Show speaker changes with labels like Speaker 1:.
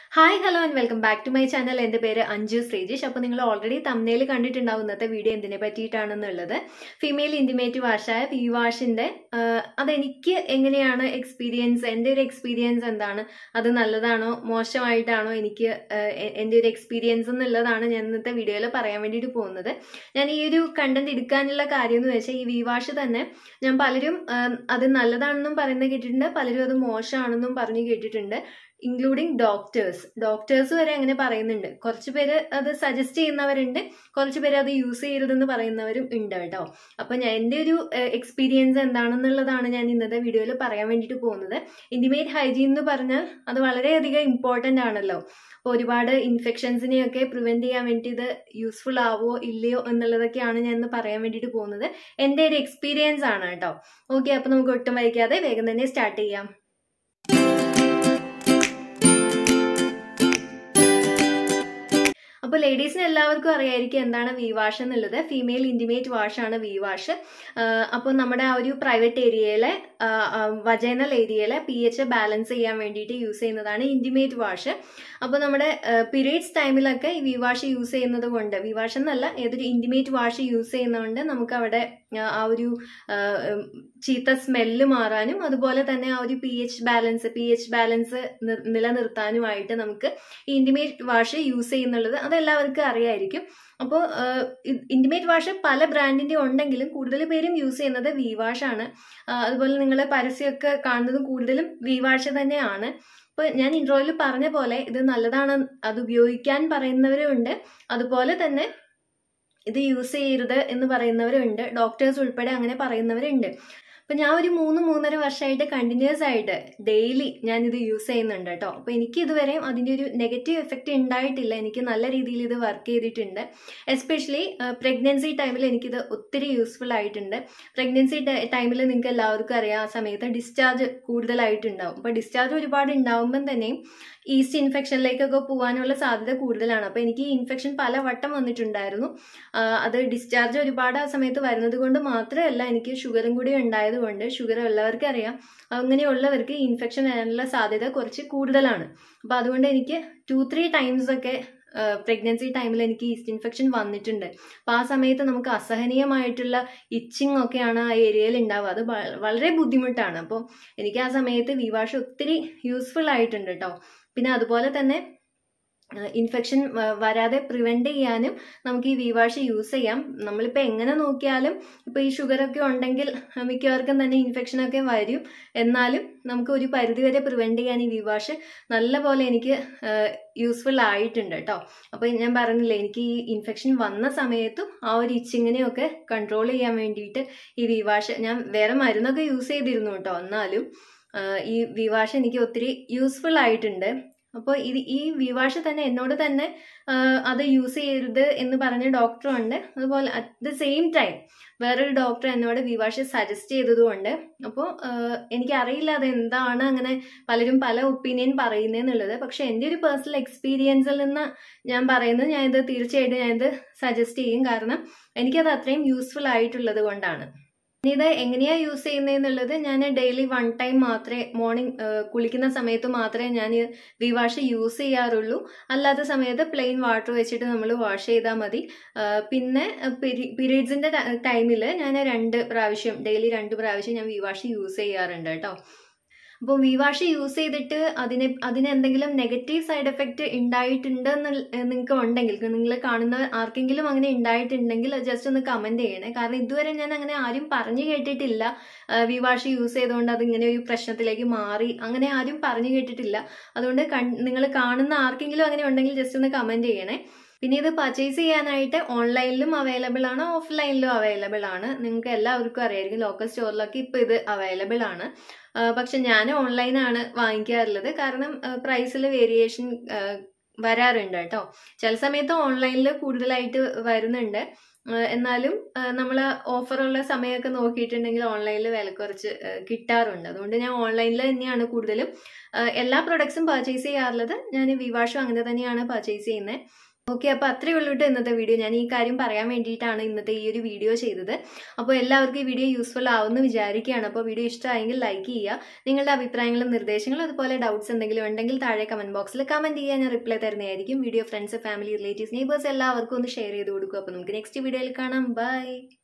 Speaker 1: hi hello and welcome back to my channel എൻ്റെ പേര് അഞ്ജു ശ്രീജിഷ് അപ്പോൾ നിങ്ങൾ ഓൾറെഡി തമ്മിൽ കണ്ടിട്ടുണ്ടാവും ഇന്നത്തെ വീഡിയോ എന്തിനെ പറ്റിയിട്ടാണെന്നുള്ളത് ഫീമെയിൽ ഇൻറ്റിമേറ്റ് വാഷായ വി വാഷിൻ്റെ അതെനിക്ക് എങ്ങനെയാണ് എക്സ്പീരിയൻസ് എൻ്റെ ഒരു എക്സ്പീരിയൻസ് എന്താണ് അത് നല്ലതാണോ മോശമായിട്ടാണോ എനിക്ക് ആഹ് എ- എൻ്റെ ഒരു എക്സ്പീരിയൻസ് എന്നുള്ളതാണ് ഞാൻ ഇന്നത്തെ വീഡിയോയിൽ പറയാൻ വേണ്ടിയിട്ട് പോകുന്നത് ഞാൻ ഈ ഒരു കണ്ടന്റ് എടുക്കാനുള്ള കാര്യം എന്ന് വെച്ചാൽ ഈ വി വാഷ് തന്നെ ഞാൻ പലരും ആഹ് അത് നല്ലതാണെന്നും പറയുന്നത് കേട്ടിട്ടുണ്ട് പലരും അത് മോശമാണെന്നും പറഞ്ഞു കേട്ടിട്ടുണ്ട് ഇൻക്ലൂഡിങ് ഡോക്ടേഴ്സ് ഡോക്ടേഴ്സ് വരെ അങ്ങനെ പറയുന്നുണ്ട് കുറച്ച് പേര് അത് സജസ്റ്റ് ചെയ്യുന്നവരുണ്ട് കുറച്ച് പേര് അത് യൂസ് ചെയ്യരുതെന്ന് പറയുന്നവരും ഉണ്ട് കേട്ടോ അപ്പൊ ഞാൻ എൻ്റെ ഒരു എക്സ്പീരിയൻസ് എന്താണെന്നുള്ളതാണ് ഞാൻ ഇന്നത്തെ വീഡിയോയിൽ പറയാൻ വേണ്ടിയിട്ട് പോകുന്നത് ഇന്റിമേറ്റ് ഹൈജീൻ എന്ന് പറഞ്ഞാൽ അത് വളരെയധികം ഇമ്പോർട്ടൻ്റ് ആണല്ലോ അപ്പോൾ ഒരുപാട് ഇൻഫെക്ഷൻസിനെയൊക്കെ പ്രിവെന്റ് ചെയ്യാൻ വേണ്ടി ഇത് യൂസ്ഫുൾ ആവോ ഇല്ലയോ എന്നുള്ളതൊക്കെയാണ് ഞാൻ ഇന്ന് പറയാൻ വേണ്ടിയിട്ട് പോകുന്നത് എൻ്റെ ഒരു എക്സ്പീരിയൻസ് ആണ് കേട്ടോ ഓക്കെ അപ്പോൾ നമുക്ക് ഒട്ടും വൈകാതെ വേഗം തന്നെ സ്റ്റാർട്ട് ചെയ്യാം അപ്പോൾ ലേഡീസിന് എല്ലാവർക്കും അറിയായിരിക്കും എന്താണ് വി വാഷ് എന്നുള്ളത് ഫീമെയിൽ ഇൻറ്റിമേറ്റ് വാഷ് ആണ് വി വാഷ് അപ്പോൾ നമ്മുടെ ആ ഒരു പ്രൈവറ്റ് ഏരിയയിലെ വജൈനൽ ഏരിയയിലെ പി എച്ച് ബാലൻസ് ചെയ്യാൻ വേണ്ടിയിട്ട് യൂസ് ചെയ്യുന്നതാണ് ഇൻറ്റിമേറ്റ് വാഷ് അപ്പോൾ നമ്മുടെ പീരീഡ്സ് ടൈമിലൊക്കെ ഈ വി വാഷ് യൂസ് ചെയ്യുന്നത് കൊണ്ട് വി വാഷ് എന്നല്ല ഏതൊരു ഇൻറ്റിമേറ്റ് വാഷ് യൂസ് ചെയ്യുന്നതുകൊണ്ട് നമുക്ക് അവിടെ ആ, ആ ഒരു ആ, ഉം, ചീത്ത സ്മെല്ല് മാറാനും അതുപോലെ തന്നെ ആ ഒരു P H balance P H balance നിലനിർത്താനുമായിട്ട് നമുക്ക് ഈ ഇൻറ്റിമേറ്റ് വാഷ് യൂസ് ചെയ്യുന്നുള്ളത് അതെല്ലാവർക്കും അറിയായിരിക്കും അപ്പോൾ ഇൻറ്റിമേറ്റ് വാഷ് പല ബ്രാൻഡിൻ്റെ ഉണ്ടെങ്കിലും കൂടുതൽ പേരും യൂസ് ചെയ്യുന്നത് വി വാഷ് ആണ് ആ, അതുപോലെ നിങ്ങൾ പരസ്യമൊക്കെ കാണുന്നതും കൂടുതലും വി വാഷ് തന്നെയാണ് അപ്പോൾ ഞാൻ ഇൻട്രോയിൽ പറഞ്ഞ പോലെ ഇത് നല്ലതാണ് അത് ഉപയോഗിക്കാൻ പറയുന്നവരും ഉണ്ട് അതുപോലെ തന്നെ ഇത് യൂസ് ചെയ്യരുത് എന്ന് പറയുന്നവരുണ്ട് ഡോക്ടേഴ്സ് ഉൾപ്പെടെ അങ്ങനെ പറയുന്നവരുണ്ട് അപ്പം ഞാൻ ഒരു മൂന്ന് മൂന്നര വർഷമായിട്ട് കണ്ടിന്യൂസ് ആയിട്ട് ഡെയിലി ഞാൻ ഇത് യൂസ് ചെയ്യുന്നുണ്ട് കേട്ടോ അപ്പോൾ എനിക്ക് ഇതുവരെയും അതിൻ്റെ ഒരു നെഗറ്റീവ് എഫക്റ്റ് ഉണ്ടായിട്ടില്ല എനിക്ക് നല്ല രീതിയിൽ ഇത് വർക്ക് ചെയ്തിട്ടുണ്ട് എസ്പെഷ്യലി പ്രഗ്നൻസി ടൈമിൽ എനിക്കിത് ഒത്തിരി യൂസ്ഫുൾ ആയിട്ടുണ്ട് പ്രഗ്നൻസി ടൈമിൽ നിങ്ങൾക്ക് എല്ലാവർക്കും അറിയാം ആ സമയത്ത് ഡിസ്ചാർജ് കൂടുതലായിട്ടുണ്ടാവും അപ്പോൾ ഡിസ്ചാർജ് ഒരുപാട് ഉണ്ടാവുമ്പം തന്നെയും ഈസ്റ്റ് ഇൻഫെക്ഷനിലേക്കൊക്കെ പോകാനുള്ള സാധ്യത കൂടുതലാണ് അപ്പോൾ എനിക്ക് ഈ ഇൻഫെക്ഷൻ പല വട്ടം വന്നിട്ടുണ്ടായിരുന്നു ആ, അത് ഡിസ്ചാർജ് ഒരുപാട് ആ സമയത്ത് വരുന്നത് കൊണ്ട് മാത്രമല്ല എനിക്ക് ഷുഗറും കൂടി ഉണ്ടായതുകൊണ്ട് ഷുഗർ ഉള്ളവർക്ക് അറിയാം അങ്ങനെയുള്ളവർക്ക് ഇൻഫെക്ഷൻ വരാനുള്ള സാധ്യത കുറച്ച് കൂടുതലാണ് അപ്പോൾ അതുകൊണ്ട് എനിക്ക് ടു ത്രീ ടൈംസ് ഒക്കെ പ്രഗ്നൻസി ടൈമിൽ എനിക്ക് ഈസ്റ്റ് ഇൻഫെക്ഷൻ വന്നിട്ടുണ്ട് അപ്പോൾ ആ സമയത്ത് നമുക്ക് അസഹനീയമായിട്ടുള്ള ഇച്ചിങ് ഒക്കെയാണ് ആ ഏരിയയിൽ ഉണ്ടാവുക അത് വ- വളരെ ബുദ്ധിമുട്ടാണ് അപ്പോൾ എനിക്ക് ആ സമയത്ത് വിവാഷ് ഒത്തിരി യൂസ്ഫുൾ ആയിട്ടുണ്ട് കേട്ടോ പിന്നെ അതുപോലെ തന്നെ ഇൻഫെക്ഷൻ വരാതെ പ്രിവെൻറ്റ് ചെയ്യാനും നമുക്ക് ഈ വിവാഷ് യൂസ് ചെയ്യാം നമ്മളിപ്പോൾ എങ്ങനെ നോക്കിയാലും ഇപ്പോൾ ഈ ഷുഗറൊക്കെ ഉണ്ടെങ്കിൽ അഹ് മിക്കവർക്കും തന്നെ ഇൻഫെക്ഷനൊക്കെ വരും എന്നാലും നമുക്ക് ഒരു പരിധിവരെ പ്രിവെൻറ്റ് ചെയ്യാൻ ഈ വിവാഷ് നല്ല പോലെ എനിക്ക് യൂസ്ഫുൾ ആയിട്ടുണ്ട് കേട്ടോ അപ്പോൾ ഞാൻ പറഞ്ഞില്ലേ എനിക്ക് ഈ ഇൻഫെക്ഷൻ വന്ന സമയത്തും ആ ഒരു ഇച്ചിങ്ങിനെയൊക്കെ കൺട്രോൾ ചെയ്യാൻ വേണ്ടിയിട്ട് ഈ വിവാഷ് ഞാൻ വേറെ മരുന്നൊക്കെ യൂസ് ചെയ്തിരുന്നു കേട്ടോ എന്നാലും ആ, ഈ വിവാഷ് എനിക്ക് ഒത്തിരി യൂസ്ഫുൾ ആയിട്ടുണ്ട് അപ്പോൾ ഇത് ഈ വിവാഷ് തന്നെ എന്നോട് തന്നെ ആ, അത് യൂസ് ചെയ്യരുത് എന്ന് പറഞ്ഞ ഡോക്ടറുണ്ട് അതുപോലെ അറ്റ് ദ സെയിം ടൈം വേറൊരു ഡോക്ടർ എന്നോട് വിവാഷ് സജസ്റ്റ് ചെയ്തതുകൊണ്ട് അപ്പോൾ എനിക്കറിയില്ല അത് എന്താണ് അങ്ങനെ പലരും പല ഒപ്പീനിയൻ പറയുന്നതെന്നുള്ളത് പക്ഷെ എൻ്റെ ഒരു പേഴ്സണൽ എക്സ്പീരിയൻസിൽ നിന്ന് ഞാൻ പറയുന്നത് ഞാനിത് തീർച്ചയായിട്ടും ഞാനിത് സജസ്റ്റ് ചെയ്യും കാരണം എനിക്കത് അത്രയും യൂസ്ഫുൾ ആയിട്ടുള്ളത് കൊണ്ടാണ് ഇനി ഇത് എങ്ങനെയാ യൂസ് ചെയ്യുന്നതെന്നുള്ളത് ഞാൻ ഡെയിലി വൺ ടൈം മാത്രമേ മോർണിംഗ് കുളിക്കുന്ന സമയത്ത് മാത്രമേ ഞാൻ വി വാഷ് യൂസ് ചെയ്യാറുള്ളൂ അല്ലാത്ത സമയത്ത് പ്ലെയിൻ വാട്ടർ വെച്ചിട്ട് നമ്മൾ വാഷ് ചെയ്താൽ മതി ആ, പിന്നെ പീരീഡ്സിൻ്റെ ടൈമിൽ ഞാൻ രണ്ട് പ്രാവശ്യം ഡെയിലി രണ്ട് പ്രാവശ്യം ഞാൻ വി വാഷ് യൂസ് ചെയ്യാറുണ്ട് കേട്ടോ അപ്പോൾ വി വാഷ് യൂസ് ചെയ്തിട്ട് അതിനെ അതിന് എന്തെങ്കിലും നെഗറ്റീവ് സൈഡ് എഫക്റ്റ് ഉണ്ടായിട്ടുണ്ട് നിങ്ങൾക്ക് ഉണ്ടെങ്കിൽ നിങ്ങൾ കാണുന്ന ആർക്കെങ്കിലും അങ്ങനെ ഉണ്ടായിട്ടുണ്ടെങ്കിൽ ജസ്റ്റ് ഒന്ന് കമൻറ്റ് ചെയ്യണേ കാരണം ഇതുവരെ ഞാൻ അങ്ങനെ ആരും പറഞ്ഞു കേട്ടിട്ടില്ല വി വാഷ് യൂസ് ചെയ്തുകൊണ്ട് അത് ഇങ്ങനെ ഒരു പ്രശ്നത്തിലേക്ക് മാറി അങ്ങനെ ആരും പറഞ്ഞു കേട്ടിട്ടില്ല അതുകൊണ്ട് നിങ്ങൾ കാണുന്ന ആർക്കെങ്കിലും അങ്ങനെ ഉണ്ടെങ്കിൽ ജസ്റ്റ് ഒന്ന് കമൻറ്റ് ചെയ്യണേ പിന്നെ ഇത് പർച്ചേസ് ചെയ്യാനായിട്ട് ഓൺലൈനിലും അവൈലബിൾ ആണ് ഓഫ്ലൈനിലും അവൈലബിൾ ആണ് നിങ്ങൾക്ക് എല്ലാവർക്കും അറിയായിരിക്കും ലോക്കൽ സ്റ്റോറിലൊക്കെ ഇപ്പോൾ ഇത് അവൈലബിൾ ആണ് ആ, പക്ഷെ ഞാൻ ഓൺലൈനാണ് വാങ്ങിക്കാറുള്ളത് കാരണം പ്രൈസിൽ വേരിയേഷൻ വരാറുണ്ട് കേട്ടോ ചില സമയത്ത് ഓൺലൈനിൽ കൂടുതലായിട്ട് വരുന്നുണ്ട് ആ, എന്നാലും നമ്മൾ ഓഫറുള്ള സമയമൊക്കെ നോക്കിയിട്ടുണ്ടെങ്കിൽ ഓൺലൈനിൽ വില കുറച്ച് ആ, കിട്ടാറുണ്ട് അതുകൊണ്ട് ഞാൻ ഓൺലൈനിൽ തന്നെയാണ് കൂടുതലും ആ, എല്ലാ പ്രൊഡക്ട്സും പർച്ചേസ് ചെയ്യാറുള്ളത് ഞാൻ വിവാഷും അങ്ങനെ തന്നെയാണ് പർച്ചേസ് ചെയ്യുന്നത് ഓക്കെ അപ്പോൾ അത്രയേ ഉള്ളൂ കേട്ടോ ഇന്നത്തെ വീഡിയോ ഞാൻ ഈ കാര്യം പറയാൻ വേണ്ടിയിട്ടാണ് ഇന്നത്തെ ഈ ഒരു വീഡിയോ ചെയ്തത് അപ്പോൾ എല്ലാവർക്കും ഈ വീഡിയോ യൂസ്ഫുൾ ആവുമെന്ന് വിചാരിക്കുകയാണ് അപ്പോൾ വീഡിയോ ഇഷ്ടമായെങ്കിൽ ലൈക്ക് ചെയ്യുക നിങ്ങളുടെ അഭിപ്രായങ്ങളും നിർദ്ദേശങ്ങളും അതുപോലെ ഡൗട്ട്സ് എന്തെങ്കിലും ഉണ്ടെങ്കിൽ താഴെ കമന്റ് ബോക്സിൽ കമന്റ് ചെയ്യാൻ ഞാൻ റിപ്ലൈ തരുന്നതായിരിക്കും video friends family relatives neighbours എല്ലാവർക്കും ഒന്ന് ഷെയർ ചെയ്ത് കൊടുക്കും അപ്പോൾ നമുക്ക് നെക്സ്റ്റ് വീഡിയോയിൽ കാണാം ബൈ